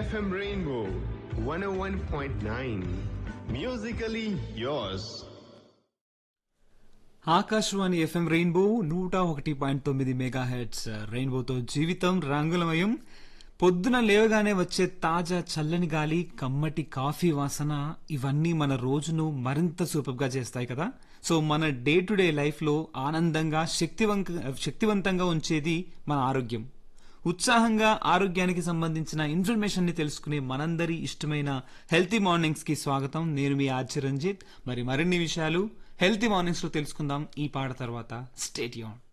FM Rainbow 101.9. Musically yours. Akashvani FM rainbow నూట ఒకటి point తొమ్మిది మెగా హెడ్స్ రెయిన్బోతో జీవితం రంగులమయం పొద్దున లేవగానే వచ్చే తాజా చల్లని గాలి కమ్మటి కాఫీ వాసన ఇవన్నీ మన రోజును మరింత సూపర్గా చేస్తాయి కదా సో మన డే టు డే లైఫ్లో ఆనందంగా శక్తివంత శక్తివంతంగా ఉంచేది మన ఆరోగ్యం ఉత్సాహంగా ఆరోగ్యానికి సంబంధించిన ఇన్ఫర్మేషన్ ని తెలుసుకునే మనందరి ఇష్టమైన హెల్తీ మార్నింగ్స్ కి స్వాగతం నేను మీ ఆర్చి రంజిత్ మరి మరిన్ని విషయాలు హెల్తీ మార్నింగ్స్ లో తెలుసుకుందాం ఈ పాట తర్వాత స్టేట్ యూన్